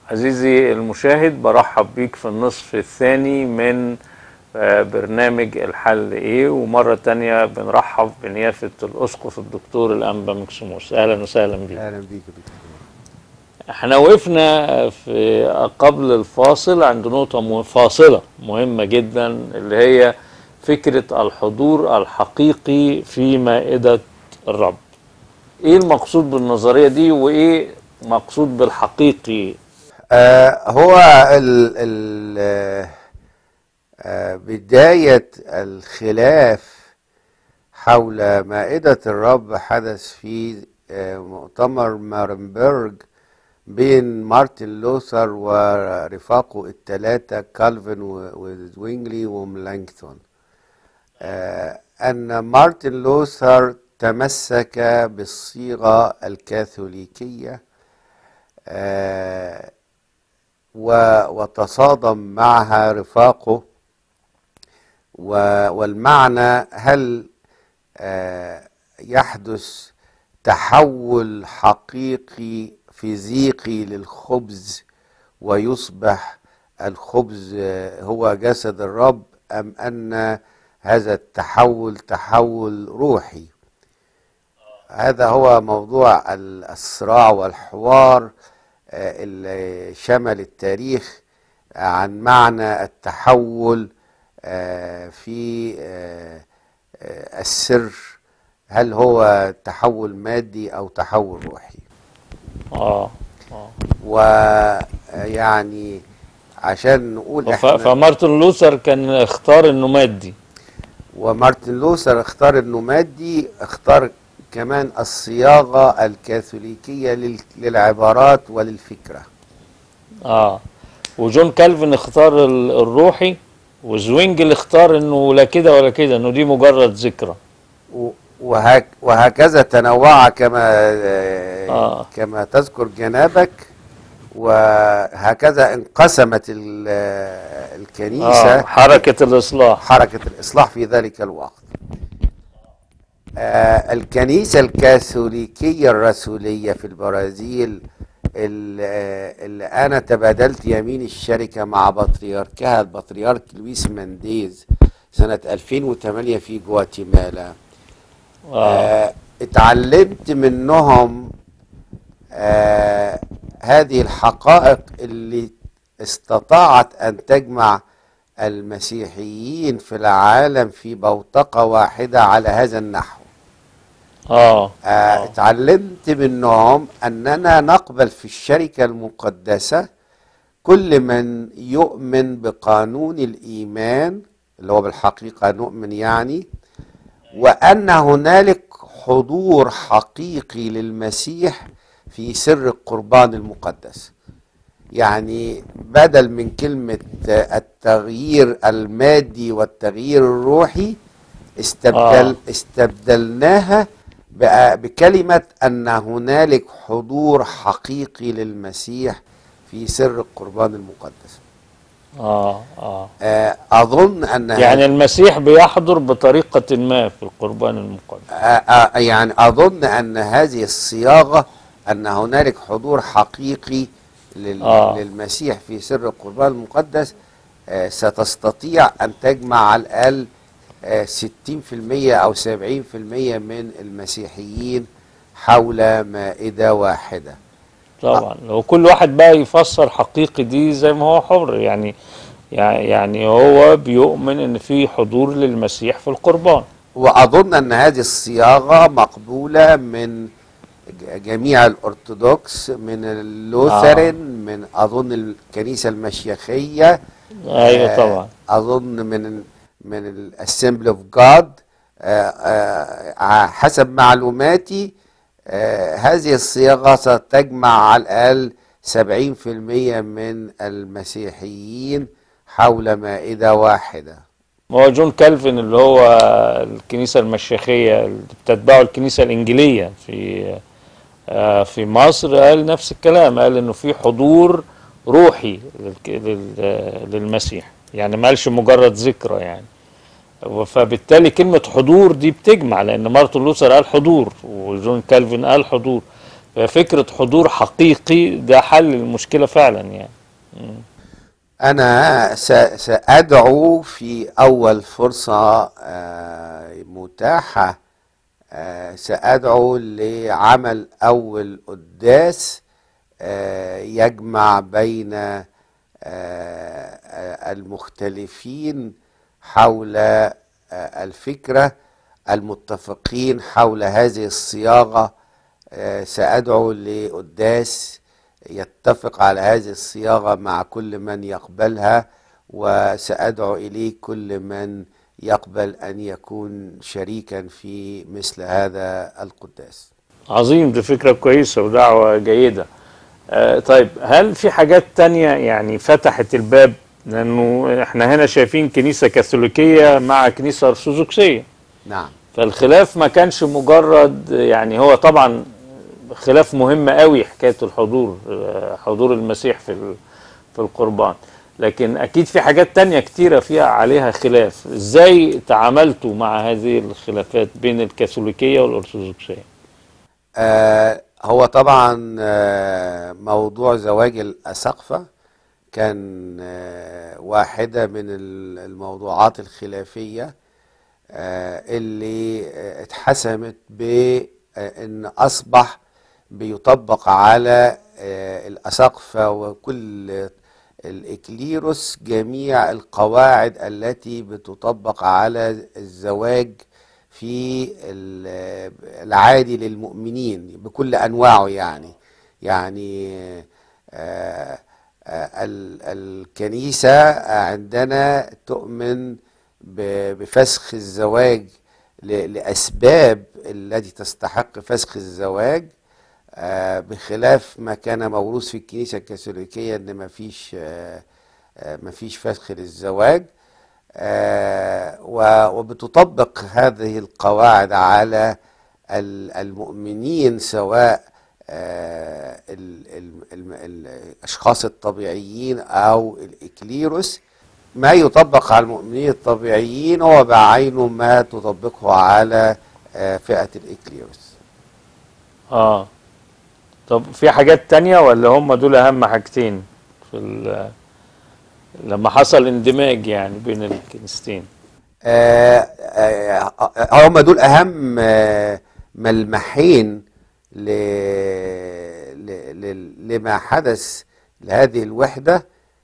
عزيزي المشاهد برحب بيك في النصف الثاني من آه، برنامج الحل ايه ومرة تانية بنرحب بنيافة الأسقف الدكتور الأنبا مكسيموس أهلا وسهلا بيك اهلا بيك يا دكتور احنا وقفنا في قبل الفاصل عند نقطة مه- فاصلة مهمة جدا اللي هي فكرة الحضور الحقيقي في مائدة الرب ايه المقصود بالنظرية دي وايه مقصود بالحقيقي آه هو ال ال آه، آه بداية الخلاف حول مائدة الرب حدث في آه مؤتمر مارنبرج بين مارتن لوثر ورفاقه الثلاثة كالفن و- وزوينجلي وملانكتون آه أن مارتن لوثر تمسك بالصيغة الكاثوليكية آه و- وتصادم معها رفاقه و- والمعنى هل آه، يحدث تحول حقيقي فيزيقي للخبز ويصبح الخبز آه، هو جسد الرب أم أن هذا التحول تحول روحي هذا هو موضوع ال- الصراع والحوار آه، اللي شمل التاريخ عن معنى التحول آه، في آه، آه، السر هل هو تحول مادي او تحول روحي اه اه ويعني عشان نقول ف- احنا فمارتن لوثر كان اختار انه مادي ومارتن لوثر اختار انه مادي اختار كمان الصياغه الكاثوليكيه لل- للعبارات وللفكره اه وجون كالفن اختار ال- الروحي وزوينجل اختار انه لا كده ولا كده انه دي مجرد ذكرى و- وهك وهكذا تنوع كما آه. آه. كما تذكر جنابك وهكذا انقسمت ال- آه، الكنيسة آه حركة الإصلاح حركة الإصلاح في ذلك الوقت آه الكنيسة الكاثوليكية الرسولية في البرازيل ال- آه، اللي أنا تبادلت يمين الشركة مع بطريركها البطريرك لويس مانديز سنة 2008 في جواتيمالا آه. آه اتعلمت منهم آه هذه الحقائق اللي استطاعت أن تجمع المسيحيين في العالم في بوتقة واحدة على هذا النحو آه. آه آه. اتعلمت منهم أننا نقبل في الشركة المقدسة كل من يؤمن بقانون الإيمان اللي هو بالحقيقة نؤمن يعني وأن هنالك حضور حقيقي للمسيح في سر القربان المقدس يعني بدل من كلمة التغيير المادي والتغيير الروحي استبدل آه. استبدلناها بقى- بكلمة أن هنالك حضور حقيقي للمسيح في سر القربان المقدس آه. آه. آه، أظن أن يعني المسيح بيحضر بطريقة ما في القربان المقدس آه، آه، يعني أظن أن هذه الصياغة أن هنالك حضور حقيقي لل- آه. للمسيح في سر القربان المقدس آه، ستستطيع أن تجمع على الأقل آه، 60% أو 70% من المسيحيين حول مائدة واحدة طبعا لو كل واحد بقى يفسر حقيقي دي زي ما هو حر يعني يعني هو بيؤمن ان في حضور للمسيح في القربان وأظن أن هذه الصياغة مقبولة من ج- جميع الأرثوذكس من اللوثرين من أظن الكنيسة المشيخية ايوه آه، طبعا أظن من من الاسمبلي اوف جاد حسب معلوماتي آه، هذه الصياغة ستجمع على الأقل 70% من المسيحيين حول مائدة واحدة ما هو جون كالفن اللي هو الكنيسة المشيخية اللي بتتبعه الكنيسة الإنجيلية في آه، في مصر قال نفس الكلام قال إنه في حضور روحي للك- لل- للمسيح يعني ما قالش مجرد ذكرى يعني فبالتالي كلمة حضور دي بتجمع لأن مارتن لوثر قال حضور وجون كالفن قال حضور ففكرة حضور حقيقي ده حل المشكلة فعلا يعني أنا س- سأدعو في أول فرصة آه، متاحة آه، سأدعو لعمل أول قداس آه، يجمع بين آه، آه، المختلفين حول آه، الفكرة المتفقين حول هذه الصياغة آه، سأدعو لقداس يتفق على هذه الصياغة مع كل من يقبلها وسأدعو إليه كل من يقبل أن يكون شريكا في مثل هذا القداس عظيم دي فكرة كويسة ودعوة جيدة آه طيب هل في حاجات تانية يعني فتحت الباب لأنه احنا هنا شايفين كنيسة كاثوليكية مع كنيسة أرثوذكسية نعم فالخلاف ما كانش مجرد يعني هو طبعا خلاف مهم قوي حكاية الحضور آه، حضور المسيح في ال- في القربان لكن أكيد في حاجات تانية كتيرة فيها عليها خلاف إزاي تعاملتوا مع هذه الخلافات بين الكاثوليكية والأرثوذكسية آه هو طبعا آه موضوع زواج الأساقفة كان آه واحدة من ال- الموضوعات الخلافية آه اللي آه اتحسمت بأن أصبح بيطبق على آه الأساقفة وكل الإكليروس جميع القواعد التي بتطبق على الزواج في ال- العادي للمؤمنين بكل أنواعه يعني يعني آه، آه، ال- الكنيسة عندنا تؤمن ب- بفسخ الزواج ل- لأسباب التي تستحق فسخ الزواج آه، بخلاف ما كان موروث في الكنيسة الكاثوليكية ان مفيش آه، آه، مفيش فسخ للزواج آه، و- وبتطبق هذه القواعد على ال- المؤمنين سواء آه، ال- ال- ال- الأشخاص الطبيعيين أو الإكليروس ما يطبق على المؤمنين الطبيعيين هو بعينه ما تطبقه على آه، فئة الإكليروس اه طب في حاجات تانية ولا هم دول اهم حاجتين في ال- لما حصل اندماج يعني بين الكنيستين آه، آه، آه، هم دول اهم آه، ملمحين ل... ل... ل... لما حدث لهذه الوحدة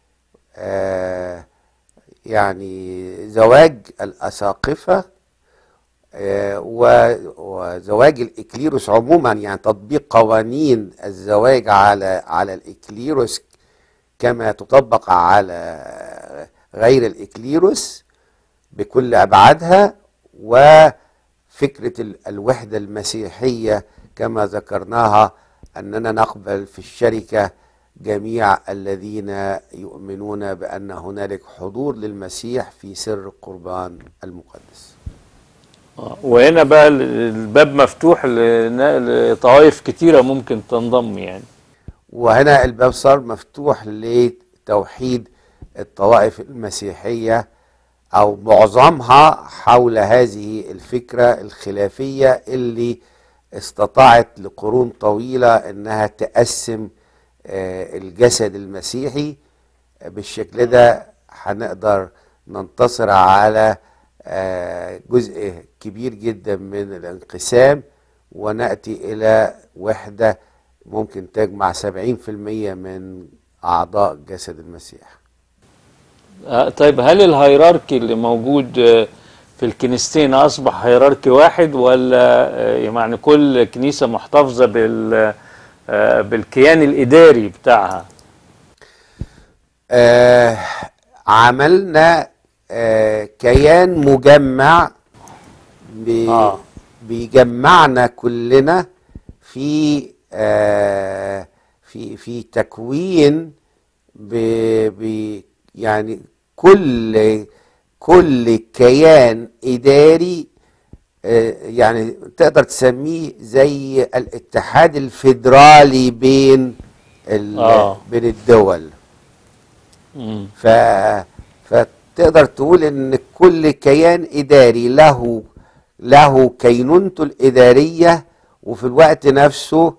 آه، يعني زواج الأساقفة آه، و- وزواج الإكليروس عموما يعني تطبيق قوانين الزواج على على الإكليروس كما تطبق على غير الإكليروس بكل أبعادها وفكرة ال- الوحدة المسيحية كما ذكرناها أننا نقبل في الشركة جميع الذين يؤمنون بأن هنالك حضور للمسيح في سر القربان المقدس آه. وهنا بقى ال- الباب مفتوح لنا- لطوائف كتيرة ممكن تنضم يعني وهنا الباب صار مفتوح لتوحيد الطوائف المسيحية أو معظمها حول هذه الفكرة الخلافية اللي استطاعت لقرون طويلة أنها تقسم آه، الجسد المسيحي بالشكل ده هنقدر ننتصر على آه، جزء كبير جدا من الانقسام ونأتي إلى وحدة ممكن تجمع 70% من أعضاء جسد المسيح آه، طيب هل الهيراركي اللي موجود آه، في الكنيستين اصبح هيراركي واحد ولا آه، يعني كل كنيسة محتفظة بال آه، بالكيان الاداري بتاعها آه عملنا آه كيان مجمع بي آه. بيجمعنا كلنا في آه في في تكوين ب ب يعني كل كل كيان إداري آه، يعني تقدر تسميه زي الاتحاد الفيدرالي بين ال- آه. بين الدول مم. ف... فتقدر تقول ان كل كيان اداري له له كينونته الاداريه وفي الوقت نفسه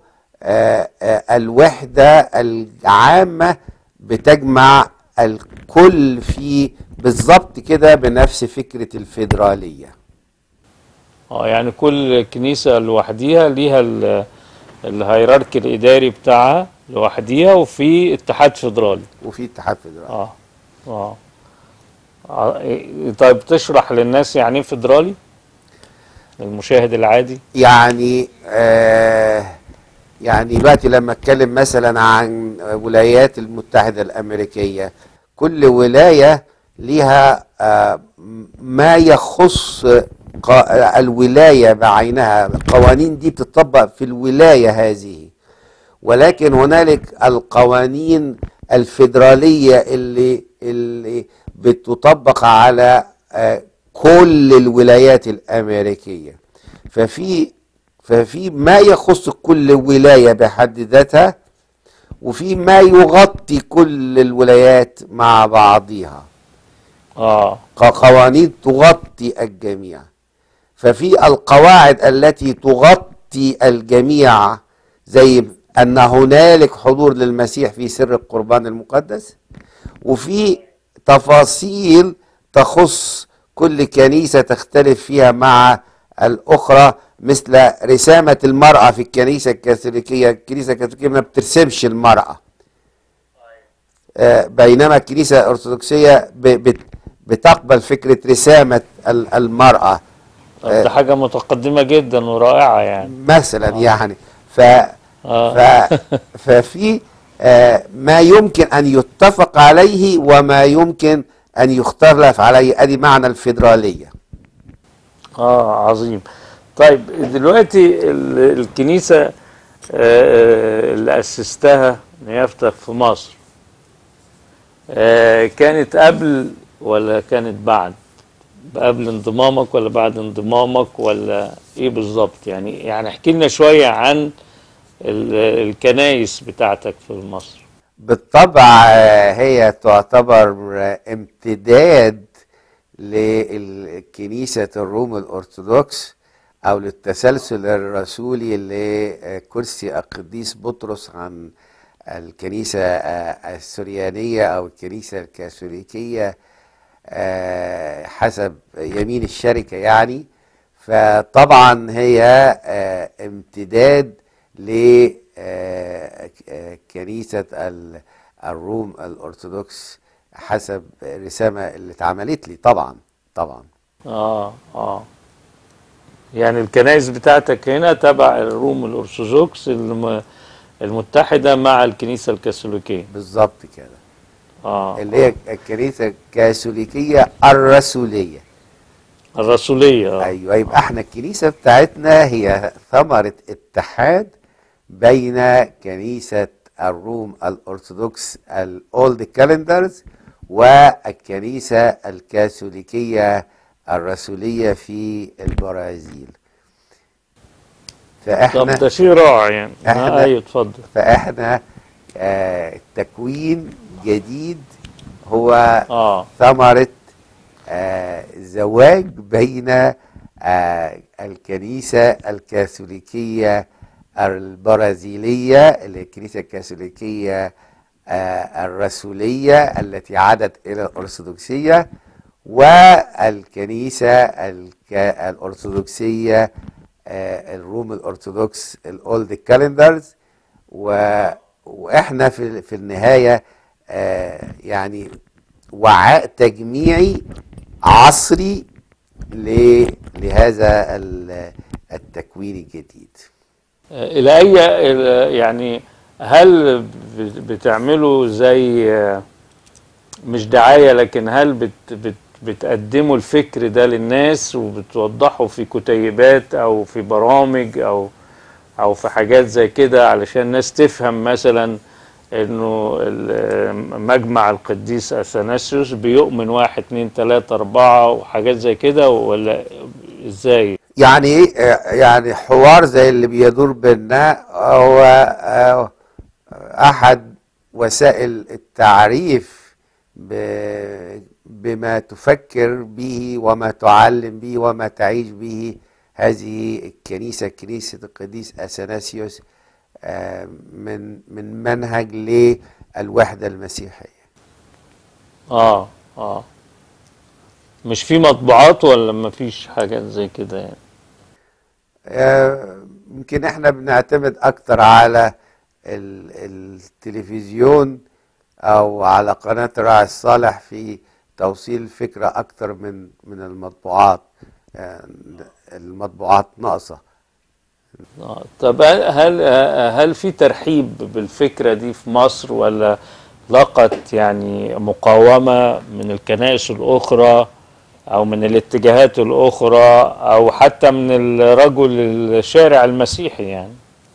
آه، آه، الوحدة العامة بتجمع الكل في بالظبط كده بنفس فكرة الفيدرالية اه يعني كل كنيسة لوحديها ليها ال- الهيراركي الإداري بتاعها لوحديها وفي اتحاد فيدرالي وفي اتحاد فيدرالي اه اه ع- إيه- طيب تشرح للناس يعني ايه فيدرالي المشاهد العادي يعني آه يعني دلوقتي لما اتكلم مثلا عن ولايات المتحدة الأمريكية كل ولاية ليها آه ما يخص قا- الولاية بعينها القوانين دي بتطبق في الولاية هذه ولكن هنالك القوانين الفيدرالية اللي اللي بتطبق على آه، كل الولايات الأمريكية ففي ففي ما يخص كل ولاية بحد ذاتها وفي ما يغطي كل الولايات مع بعضها اه كقوانين تغطي الجميع ففي القواعد التي تغطي الجميع زي أن هنالك حضور للمسيح في سر القربان المقدس وفي تفاصيل تخص كل كنيسة تختلف فيها مع الأخرى مثل رسامة المرأة في الكنيسة الكاثوليكية الكنيسة الكاثوليكية ما بترسمش المرأة آه، بينما الكنيسة الأرثوذكسية ب- بت- بتقبل فكرة رسامة ال- المرأة طب ده حاجة متقدمة جدا ورائعة يعني مثلا يعني ف آه. ف ففي آه، ما يمكن ان يتفق عليه وما يمكن ان يختلف عليه ادي معنى الفيدراليه اه عظيم طيب دلوقتي ال- الكنيسة آه، آه، اللي أسستها نيافتك في مصر آه، كانت قبل ولا كانت بعد قبل انضمامك ولا بعد انضمامك ولا ايه بالظبط يعني يعني احكي لنا شوية عن ال- الكنايس بتاعتك في مصر بالطبع آه، هي تعتبر آه، امتداد لكنيسة الروم الأرثوذكس أو للتسلسل الرسولي لكرسي القديس بطرس عن الكنيسة آه، السريانية أو الكنيسة الكاثوليكية آه، حسب يمين الشركة يعني فطبعا هي آه، امتداد لكنيسة الروم الأرثوذكس حسب الرسامة اللي اتعملت لي طبعا طبعا اه اه يعني الكنائس بتاعتك هنا تبع الروم الأرثوذكس الم- المتحدة مع الكنيسة الكاثوليكية بالظبط كده اه اللي هي الكنيسة الكاثوليكية الرسولية الرسولية آه. ايوه يبقى احنا الكنيسه بتاعتنا هي ثمره اتحاد بين كنيسه الروم الارثوذكس الاولد كالندرز والكنيسه الكاثوليكيه الرسوليه في البرازيل طب فاحنا ده شيء رائع يعني إحنا- آه ايوه اتفضل فاحنا آه تكوين جديد هو اه ثمرة آه، زواج بين آه، الكنيسة الكاثوليكية البرازيلية اللي هي الكنيسة الكاثوليكية آه، الرسولية التي عادت إلى الأرثوذكسية والكنيسة الك- الأرثوذكسية آه، الروم الأرثوذكس الأولد كالندرز و... واحنا في في النهايه آه يعني وعاء تجميعي عصري ل... لهذا ال- التكوين الجديد آه، إلى أي إلى- يعني هل بت- بتعملوا زي آه، مش دعاية لكن هل بت بت بتقدموا الفكر ده للناس وبتوضحوا في كتيبات أو في برامج أو أو في حاجات زي كده علشان الناس تفهم مثلا إنه ال- مجمع القديس أثناسيوس بيؤمن واحد اتنين تلاتة أربعة وحاجات زي كده ولا إزاي؟ يعني ايه آه، يعني حوار زي اللي بيدور بيننا هو آه، احد وسائل التعريف ب- بما تفكر به وما تعلم به وما تعيش به هذه الكنيسة كنيسة القديس أثناسيوس آه، من من منهج للوحدة المسيحية اه اه مش في مطبوعات ولا ما فيش حاجات زي كده يعني آه، يمكن احنا بنعتمد اكتر على ال- التلفزيون او على قناة الراعي الصالح في توصيل الفكرة اكتر من من المطبوعات آه، المطبوعات ناقصة آه. طب هل هل في ترحيب بالفكرة دي في مصر ولا لقت يعني مقاومة من الكنائس الأخرى أو من الاتجاهات الأخرى أو حتى من الرجل الشارع المسيحي يعني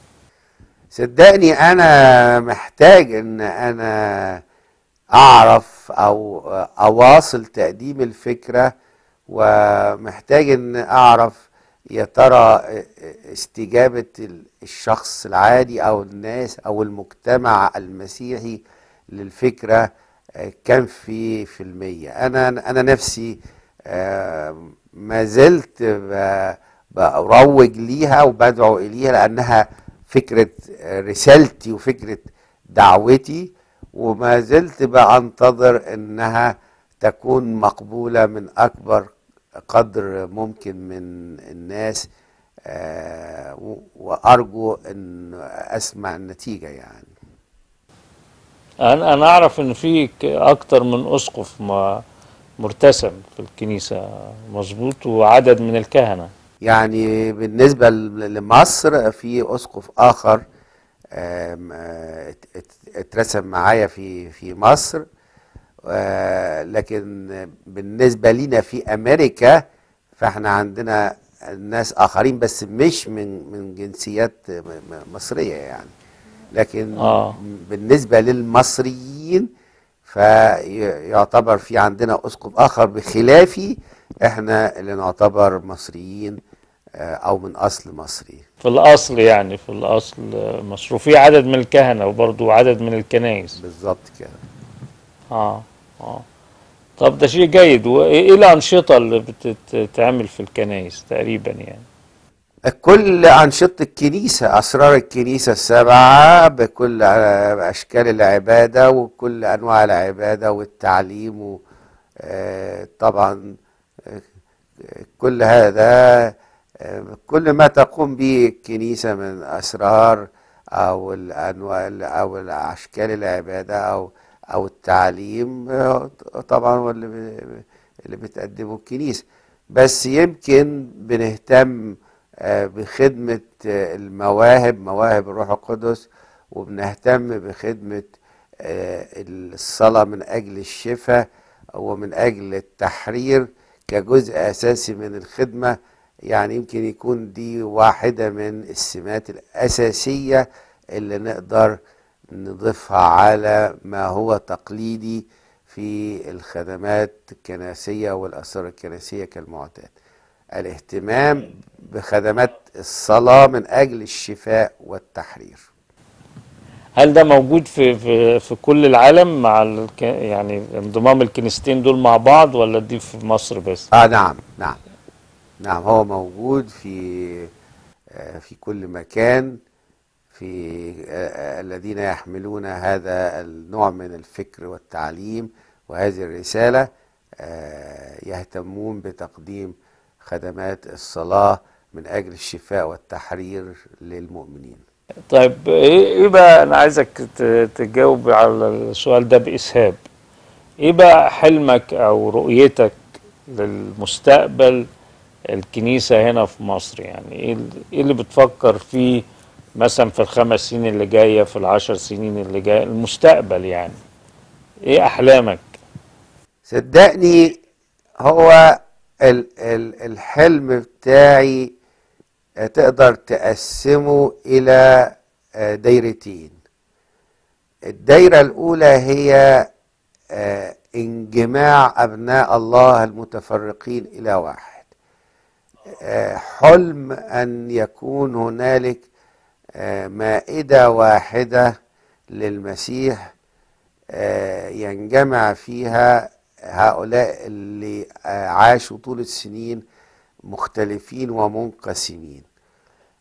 صدقني انا محتاج ان انا اعرف او اواصل تقديم الفكرة ومحتاج ان اعرف يا ترى استجابة الشخص العادي او الناس او المجتمع المسيحي للفكرة كم في في المية انا انا نفسي آه، ما زلت ب- بروج ليها وبدعو اليها لانها فكرة رسالتي وفكرة دعوتي وما زلت بنتظر انها تكون مقبولة من اكبر قدر ممكن من الناس آه، و- وارجو ان اسمع النتيجة يعني أنا أنا أعرف إن في ك- أكتر من أسقف ما- مرتسم في الكنيسة مظبوط وعدد من الكهنة يعني بالنسبة ل- لمصر في أسقف آخر آم، آه، ات- ات- اترسم معايا في في مصر آه، لكن بالنسبة لينا في أمريكا فاحنا عندنا ناس آخرين بس مش من من جنسيات م- م- مصرية يعني لكن آه. بالنسبة للمصريين فيعتبر في عندنا أسقف آخر بخلافي احنا اللي نعتبر مصريين آه، أو من أصل مصري في الأصل يعني في الأصل مصر وفي عدد من الكهنة وبرضه عدد من الكنائس بالظبط كده اه اه طب ده شيء جيد وايه إيه الأنشطة اللي بتتعمل في الكنائس تقريبا يعني كل أنشطة الكنيسة أسرار الكنيسة السبعة بكل آه، أشكال العبادة وكل أنواع العبادة والتعليم و- آه، طبعا آه، كل هذا آه، كل ما تقوم به الكنيسة من أسرار أو الأنواع أو أشكال العبادة أو أو التعليم آه، طبعا هو اللي ب- اللي بتقدمه الكنيسة بس يمكن بنهتم آه، بخدمة آه، المواهب مواهب الروح القدس وبنهتم بخدمة آه، الصلاة من أجل الشفاء ومن أجل التحرير كجزء أساسي من الخدمة يعني يمكن يكون دي واحدة من السمات الأساسية اللي نقدر نضيفها على ما هو تقليدي في الخدمات الكنسية والأسرار الكنسية كالمعتاد الاهتمام بخدمات الصلاة من أجل الشفاء والتحرير هل ده موجود في في في كل العالم مع الك... يعني انضمام الكنيستين دول مع بعض ولا دي في مصر بس؟ آه نعم نعم نعم هو موجود في آه، في كل مكان في آه، آه، الذين يحملون هذا النوع من الفكر والتعليم وهذه الرسالة آه، يهتمون بتقديم خدمات الصلاة من أجل الشفاء والتحرير للمؤمنين طيب ايه ايه بقى انا عايزك ت- تجاوب على السؤال ده بإسهاب ايه بقى حلمك او رؤيتك للمستقبل الكنيسة هنا في مصر يعني ايه ال- ايه اللي بتفكر فيه مثلا في الخمس سنين اللي جاية في العشر سنين اللي جاية المستقبل يعني ايه احلامك صدقني هو ال ال الحلم بتاعي آه، تقدر تقسمه إلى آه، دايرتين الدايرة الأولى هي آه، انجماع أبناء الله المتفرقين إلى واحد آه، حلم أن يكون هنالك آه، مائدة واحدة للمسيح آه، ينجمع فيها هؤلاء اللي آه، عاشوا طول السنين مختلفين ومنقسمين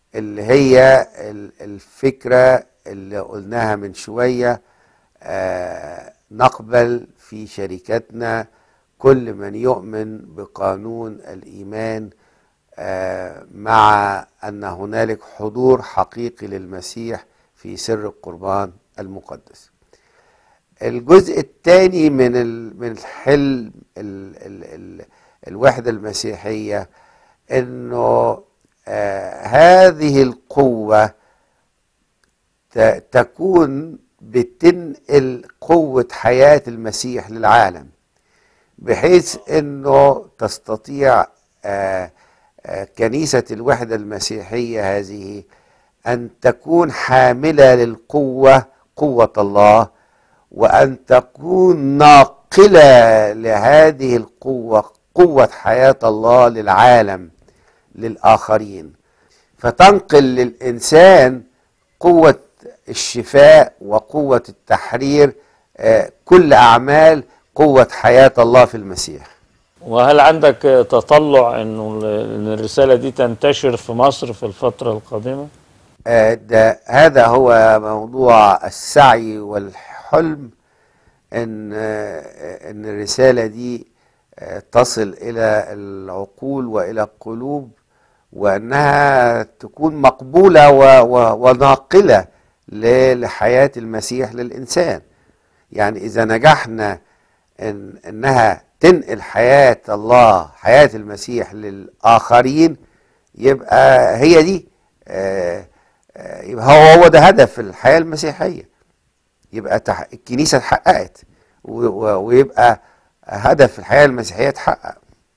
اللي هي ال- الفكرة اللي قلناها من شوية آه، نقبل في شركتنا كل من يؤمن بقانون الإيمان آه، مع أن هنالك حضور حقيقي للمسيح في سر القربان المقدس الجزء الثاني من ال- من الحلم ال ال ال الوحدة المسيحية انه آه هذه القوة ت- تكون بتنقل قوة حياة المسيح للعالم بحيث انه تستطيع آه آه كنيسة الوحدة المسيحية هذه ان تكون حاملة للقوة قوة الله وأن تكون ناقلة لهذه القوة قوة حياة الله للعالم للآخرين فتنقل للإنسان قوة الشفاء وقوة التحرير آه، كل أعمال قوة حياة الله في المسيح وهل عندك تطلع انه ال- ان الرسالة دي تنتشر في مصر في الفترة القادمة؟ آه، ده هذا هو موضوع السعي والحلم ان آه، ان الرساله دي آه، تصل الى العقول والى القلوب وانها تكون مقبوله و- و- وناقله ل- لحياه المسيح للانسان يعني اذا نجحنا ان انها تنقل حياه الله حياه المسيح للاخرين يبقى هي دي آه، آه، يبقى هو هو ده هدف الحياه المسيحيه يبقى تح... الكنيسه اتحققت و... و... ويبقى هدف الحياه المسيحيه اتحقق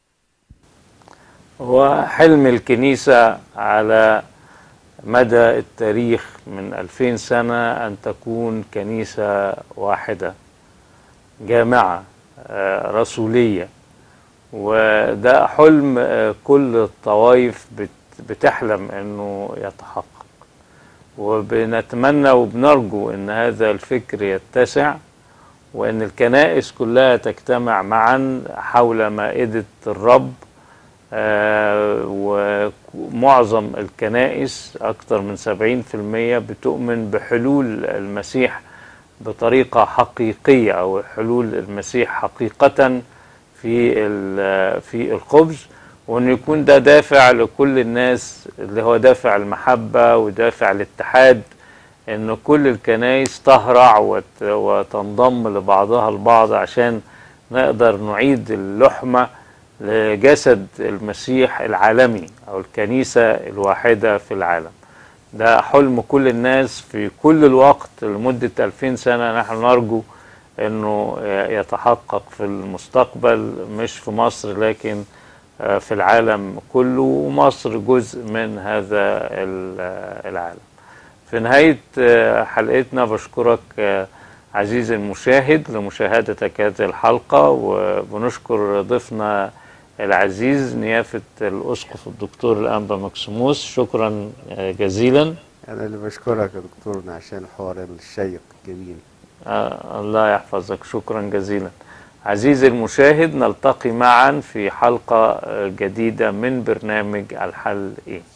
هو حلم الكنيسة على مدى التاريخ من ألفين سنة أن تكون كنيسة واحدة جامعة آه، رسولية وده حلم آه، كل الطوائف بت- بتحلم أنه يتحقق وبنتمنى وبنرجو أن هذا الفكر يتسع وأن الكنائس كلها تجتمع معا حول مائدة الرب آه، ومعظم الكنائس أكثر من 70% بتؤمن بحلول المسيح بطريقة حقيقية أو حلول المسيح حقيقة في ال- في الخبز وأن يكون ده دافع لكل الناس اللي هو دافع المحبة ودافع الاتحاد أن كل الكنائس تهرع وت- وتنضم لبعضها البعض عشان نقدر نعيد اللحمة لجسد المسيح العالمي أو الكنيسة الواحدة في العالم ده حلم كل الناس في كل الوقت لمدة 2000 سنة نحن نرجو أنه يتحقق في المستقبل مش في مصر لكن آه، في العالم كله ومصر جزء من هذا ال- العالم في نهاية آه، حلقتنا بشكرك آه، عزيزي المشاهد لمشاهدتك هذه الحلقة وبنشكر ضيفنا العزيز نيافة الأسقف الدكتور الأنبا مكسيموس شكرا آه، جزيلا انا اللي بشكرك يا دكتورنا عشان الحوار الشيق الجميل آه، الله يحفظك شكرا جزيلا عزيزي المشاهد نلتقي معا في حلقة آه، جديدة من برنامج الحل إيه